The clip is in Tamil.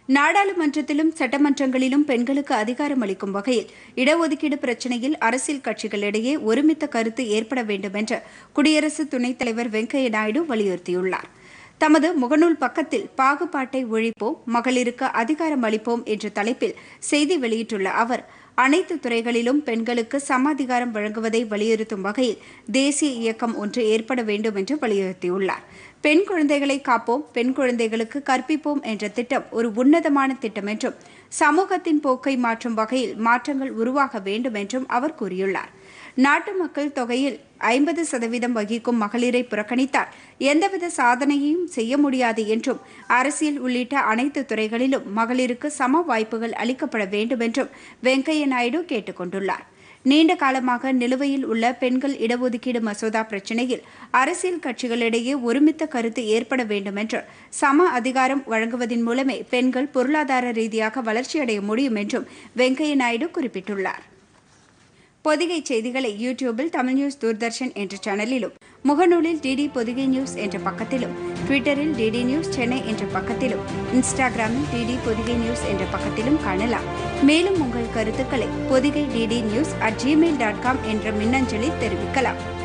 நாடாளுமன்றத்திலும் சட்டமன்றங்களிலும் பெண்களுக்கு அதிகாரம் அளிக்கும் வகையில் இடஒதுக்கீடு பிரச்சினையில் அரசியல் கட்சிகளிடையே ஒருமித்த கருத்து ஏற்பட வேண்டும் என்று குடியரசு துணைத் தலைவர் வெங்கையா நாயுடு வலியுறுத்தியுள்ளார் தமது முகநூல் பக்கத்தில் பாகுபாட்டை ஒழிப்போம் மகளிருக்கு அதிகாரம் அளிப்போம் என்ற தலைப்பில் செய்தி வெளியிட்டுள்ள அவர் அனைத்து துறைகளிலும் பெண்களுக்கு சம அதிகாரம் வழங்குவதை வலியுறுத்தும் வகையில் தேசிய இயக்கம் ஒன்று ஏற்பட வேண்டும் என்று வலியுறுத்தியுள்ளார் பெண் குழந்தைகளை காப்போம் பெண் குழந்தைகளுக்கு கற்பிப்போம் என்ற திட்டம் ஒரு உன்னதமான திட்டம் என்றும் சமூகத்தின் போக்கை மாற்றும் வகையில் மாற்றங்கள் உருவாக வேண்டும் என்றும் அவர் கூறியுள்ளார் நாட்டு மக்கள் தொகையில் ஐம்பது சதவீதம் வகிக்கும் மகளிரை புறக்கணித்தால் எந்தவித சாதனையையும் செய்ய முடியாது என்றும் அரசியல் உள்ளிட்ட அனைத்து துறைகளிலும் மகளிருக்கு சம வாய்ப்புகள் அளிக்கப்பட வேண்டும் என்றும் வெங்கையா நாயுடு கேட்டுக் கொண்டுள்ளார் நீண்ட காலமாக நிலுவையில் உள்ள பெண்கள் இடஒதுக்கீடு மசோதா பிரச்சினையில் அரசியல் கட்சிகளிடையே ஒருமித்த கருத்து ஏற்பட வேண்டும் என்று சம அதிகாரம் வழங்குவதன் மூலமே பெண்கள் பொருளாதார ரீதியாக வளர்ச்சியடைய முடியும் என்றும் வெங்கையா நாயுடு குறிப்பிட்டுள்ளார் பொதிகை செய்திகளை யூடியூபில் தமிழ் நியூஸ் தூர்தர்ஷன் என்ற சேனலிலும் முகநூலில் டிடி பொதிகை நியூஸ் என்ற பக்கத்திலும் ட்விட்டரில் டிடி நியூஸ் சென்னை என்ற பக்கத்திலும் இன்ஸ்டாகிராமில் டிடி பொதிகை நியூஸ் என்ற பக்கத்திலும் காணலாம் மேலும் உங்கள் கருத்துக்களை Podhigai DD news at Gmail dot com என்ற மின்னஞ்சலில் தெரிவிக்கலாம்